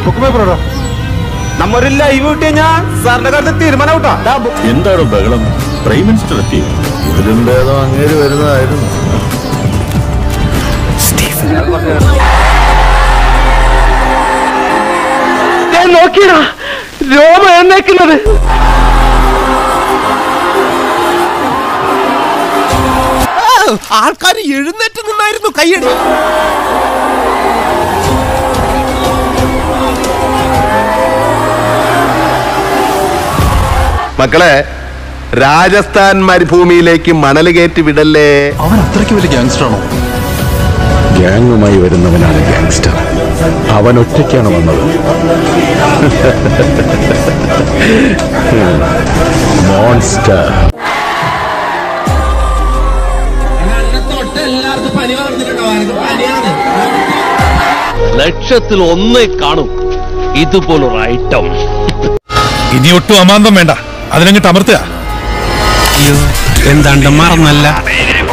നമ്മൊരു live കിട്ടിയ ഞാൻ സാറിന്റെ കാര്യത്തിൽ തീരുമാനം കേട്ടോ എന്താണ് ബഹളം പ്രൈം മിനിസ്റ്റർ എത്തി ഇതിലും ഭേദം അങ്ങേര് വരുന്നതായിരുന്നു നോക്കിയടാ രോമ എന്നേക്കുന്നത് ആൾക്കാർ എഴുന്നേറ്റ് നിന്നായിരുന്നു കയ്യടി മക്കളെ രാജസ്ഥാൻ മരുഭൂമിയിലേക്ക് മണൽ കയറ്റി വിടല്ലേ അവൻ അത്രയ്ക്ക് വലിയ ഗാങ്സ്റ്റർ ആണോ ഗ്യാങ്ങുമായി വരുന്നവനാണ് ഗാങ്സ്റ്റർ അവൻ ഒറ്റയ്ക്കാണ് വന്നത് മോൺസ്റ്റർ ലക്ഷത്തിൽ ഒന്നേ കാണും ഇതുപോലൊരു ഐറ്റം ഇനി ഒട്ടും അമാന്തം വേണ്ട അതിനങ്ങിട്ട് അമർത്തുക എന്താണ്ട് മറന്നല്ല